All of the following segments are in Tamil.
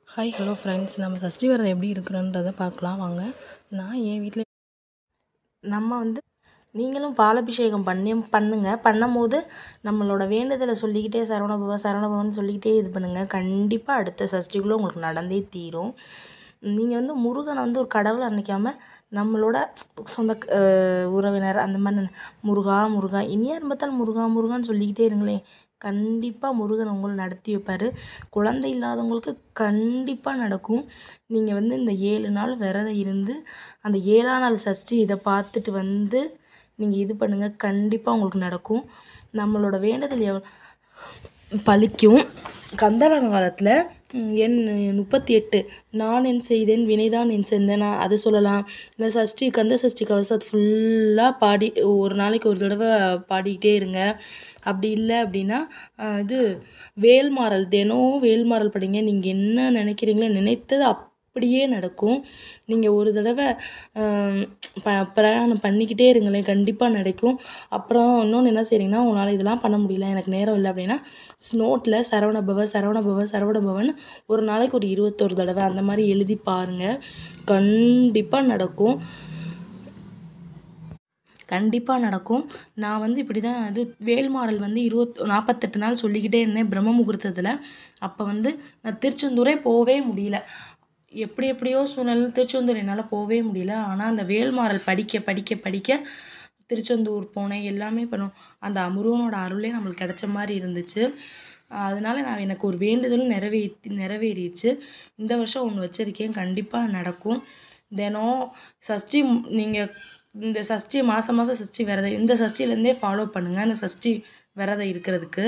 ஹாய் ஹலோ ஃப்ரெண்ட்ஸ் நம்ம சஷ்டி விரதம் எப்படி இருக்கிறோன்றத பார்க்கலாம் வாங்க நான் என் வீட்டில் நம்ம வந்து நீங்களும் பாலபிஷேகம் பண்ணி பண்ணுங்க பண்ணும்போது நம்மளோட வேண்டுதலை சொல்லிக்கிட்டே சரவணபவ சரவணபவன் சொல்லிக்கிட்டே இது பண்ணுங்கள் கண்டிப்பாக அடுத்த சஷ்டிக்குள்ளே உங்களுக்கு நடந்தே தீரும் நீங்கள் வந்து முருகனை வந்து ஒரு கடவுளை நினைக்காம நம்மளோட சொந்த அஹ், உறவினர் அந்த மாதிரி நினை- முருகா முருகா இனியா பார்த்தாலும் முருகா முருகான்னு சொல்லிக்கிட்டே இருங்களேன் கண்டிப்பாக முருகன் உங்களை நடத்தி வைப்பார் குழந்தை இல்லாதவங்களுக்கு கண்டிப்பாக நடக்கும் நீங்கள் வந்து இந்த ஏழு நாள் விரதம் இருந்து அந்த ஏழாம் நாள் சஷ்டி இதை பார்த்துட்டு வந்து நீங்கள் இது பண்ணுங்கள் கண்டிப்பாக உங்களுக்கு நடக்கும் நம்மளோட வேண்டுதல் எவ் பலிக்கும் கந்தரன் காலத்தில் எண் முப்பத்தி எட்டு நான் என் செய்தேன் வினைதான் என் செந்தேனா அது சொல்லலாம் இல்லை சஷ்டி கந்த சஷ்டி கவசம் ஃபுல்லாக பாடி ஒரு நாளைக்கு ஒரு தடவை பாடிக்கிட்டே இருங்க அப்படி இல்லை அப்படின்னா அஹ், இது வேல்மாறல் தினம் வேல்மாறல் படிங்க நீங்கள் என்ன நினைக்கிறீங்களோ நினைத்தது அப்படியே நடக்கும் நீங்கள் ஒரு தடவை ஆம், ப பிரயாணம் பண்ணிக்கிட்டே இருங்களேன் கண்டிப்பாக நடக்கும் அப்புறம் இன்னொன்று என்ன செய்றீங்கன்னா உங்களால் இதெல்லாம் பண்ண முடியல எனக்கு நேரம் இல்லை அப்படின்னா நோட்டில் சரவணபவ சரவணபவ சரவணபவன் ஒரு நாளைக்கு ஒரு இருபத்தொரு தடவை அந்த மாதிரி எழுதி பாருங்கள் கண்டிப்பாக நடக்கும் கண்டிப்பாக நடக்கும் நான் வந்து இப்படி தான் இது வேல்மாறல் வந்து இருபத் நாற்பத்தெட்டு நாள் சொல்லிக்கிட்டே இருந்தேன் பிரம்ம முகூர்த்தத்தில் அப்போ வந்து நான் திருச்செந்தூரே போகவே முடியல எப்படி எப்படியோ சூழ்நிலை திருச்செந்தூர் என்னால் போகவே முடியல ஆனால் அந்த வேல்மாறல் படிக்க படிக்க படிக்க திருச்செந்தூர் போனேன் எல்லாமே பண்ணும் அந்த முருகனோட அருளே நம்மளுக்கு கிடைச்ச மாதிரி இருந்துச்சு அதனால நான் எனக்கு ஒரு வேண்டுதலும் நிறைவே நிறைவேறிடுச்சு இந்த வருஷம் ஒன்று வச்சுருக்கேன் கண்டிப்பாக நடக்கும் தினம் சஷ்டி நீங்கள் இந்த சஷ்டி மாதம் மாதம் சஷ்டி விரதம் இந்த சஷ்டிலேருந்தே ஃபாலோ பண்ணுங்கள் அந்த சஷ்டி விரதம் இருக்கிறதுக்கு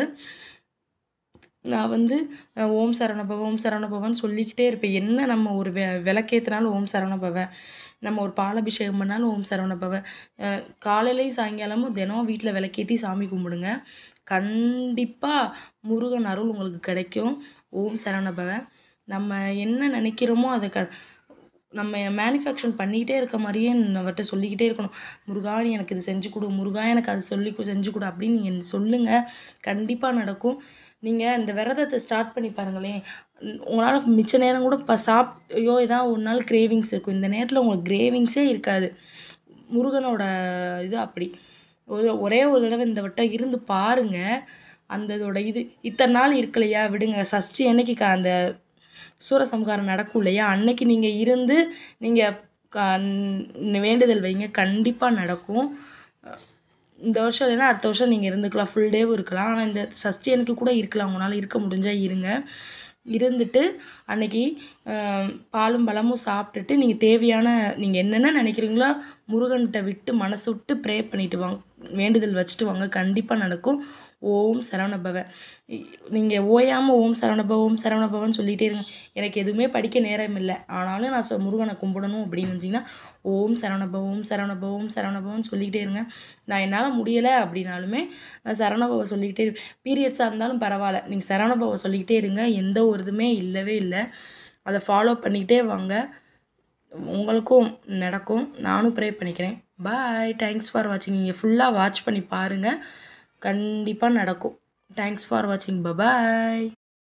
நான் வந்து அஹ், ஓம் சரவணபவ ஓம் சரவணபவன்னு சொல்லிக்கிட்டே இருப்பேன் என்ன நம்ம ஒரு வெ விளக்கேற்றினாலும் ஓம் சரவணபவ நம்ம ஒரு பாலாபிஷேகம் பண்ணாலும் ஓம் சரவணபவ அஹ், காலையிலையும் சாயங்காலமும் தினம் வீட்டில் விளக்கேற்றி சாமி கும்பிடுங்க கண்டிப்பாக முருகன் அருள் உங்களுக்கு கிடைக்கும் ஓம் சரவணபவ நம்ம என்ன நினைக்கிறோமோ அதை க நம்ம மேனுஃபேக்சர் பண்ணிக்கிட்டே இருக்க மாதிரியே அவர்கிட்ட சொல்லிக்கிட்டே இருக்கணும் முருகா நீ எனக்கு இது செஞ்சு கொடு முருகா எனக்கு அது சொல்லி கொடு செஞ்சு கொடு அப்படின்னு நீங்கள் சொல்லுங்கள் கண்டிப்பாக நடக்கும் நீங்கள் இந்த விரதத்தை ஸ்டார்ட் பண்ணி பாருங்களேன் உங்களால் மிச்ச நேரம் கூட இப்போ சாப் ஐயோ ஏதாவது ஒரு நாள் கிரேவிங்ஸ் இருக்கும் இந்த நேரத்தில் உங்களுக்கு கிரேவிங்ஸே இருக்காது முருகனோட இது அப்படி ஒரு ஒரே ஒரு தடவை இந்த வட்டம் இருந்து பாருங்க அந்த இதோட இது இத்தனை நாள் இருக்கலையா விடுங்க சஷ்டி அன்னைக்கு க- அந்த சூரசம்ஹாரம் நடக்கும் இல்லையா அன்னைக்கு நீங்கள் இருந்து நீங்கள் வேண்டுதல் வைங்க கண்டிப்பாக நடக்கும் இந்த வருஷம் இல்லைன்னா அடுத்த வருஷம் நீங்கள் இருந்துக்கலாம் ஃபுல் டேவும் இருக்கலாம் ஆனால் இந்த சஷ்டி அன்னைக்கு கூட இருக்கலாம் உங்களால் இருக்க முடிஞ்சால் இருங்க இருந்துட்டு அன்னைக்கு ஆம், பாலும் பழமும் சாப்பிட்டுட்டு நீங்கள் தேவையான நீங்கள் என்னென்ன நினைக்கிறீங்களோ முருகன்கிட்ட விட்டு மனசு விட்டு ப்ரே பண்ணிட்டு வாங்க வேண்டுதல் வச்சுட்டு வாங்க கண்டிப்பாக நடக்கும் ஓம் சரவணபவ நீங்கள் ஓயாமல் ஓம் சரவணபவ ஓம் சரவணபவன்னு சொல்லிகிட்டே இருங்க எனக்கு எதுவுமே படிக்க நேரம் இல்லை ஆனாலும் நான் சொ- முருகனை கும்பிடணும் அப்படின்னு நினச்சிங்கன்னா ஓம் சரவணபவ ஓம் சரவணபவ ஓம் சரவணபவன்னு சொல்லிக்கிட்டே இருங்க நான் என்னால் முடியலை அப்படின்னாலுமே நான் சரவணபவ சொல்லிக்கிட்டே இருப்பேன் பீரியட்ஸாக இருந்தாலும் பரவாயில்ல நீங்கள் சரவணபவ சொல்லிக்கிட்டே இருங்க எந்த ஒரு இதுவுமே இல்லவே இல்லை அதை ஃபாலோ பண்ணிக்கிட்டே வாங்க உங்களுக்கும் நடக்கும் நானும் ப்ரே பண்ணிக்கிறேன் பாய் தேங்க்ஸ் ஃபார் வாட்சிங் நீங்கள் ஃபுல்லாக வாட்ச் பண்ணி பாருங்கள் கண்டிப்பாக நடக்கும் தேங்க்ஸ் ஃபார் வாட்சிங் பபாய்